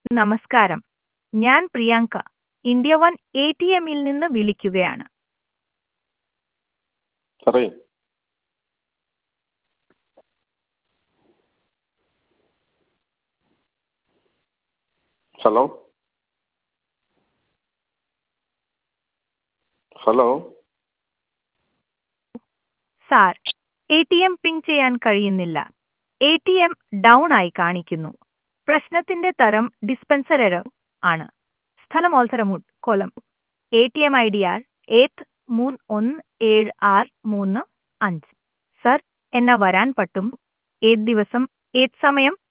നമസ്കാരം ഞാൻ Priyanka India one A T എമ്മിൽ നിന്ന് വിളിക്കുകയാണ് പറയൂ hello hello sir A T M ping ചെയ്യാൻ കഴിയുന്നില്ല എ ടി എം ഡൗൺ ആയി കാണിക്കുന്നു പ്രശ്നത്തിന്റെ തരം ഡിസ്പെൻസർ എറർ ആണ് സ്ഥലം ഓൾത്തരമുഡ് Kollam A T M I D R ഏത്ത് മൂന്ന് ഒന്ന് ഏഴ് ആറ് മൂന്ന് അഞ്ച് സർ എന്നെ വരാൻ പറ്റും ഏത് ദിവസം ഏത് സമയം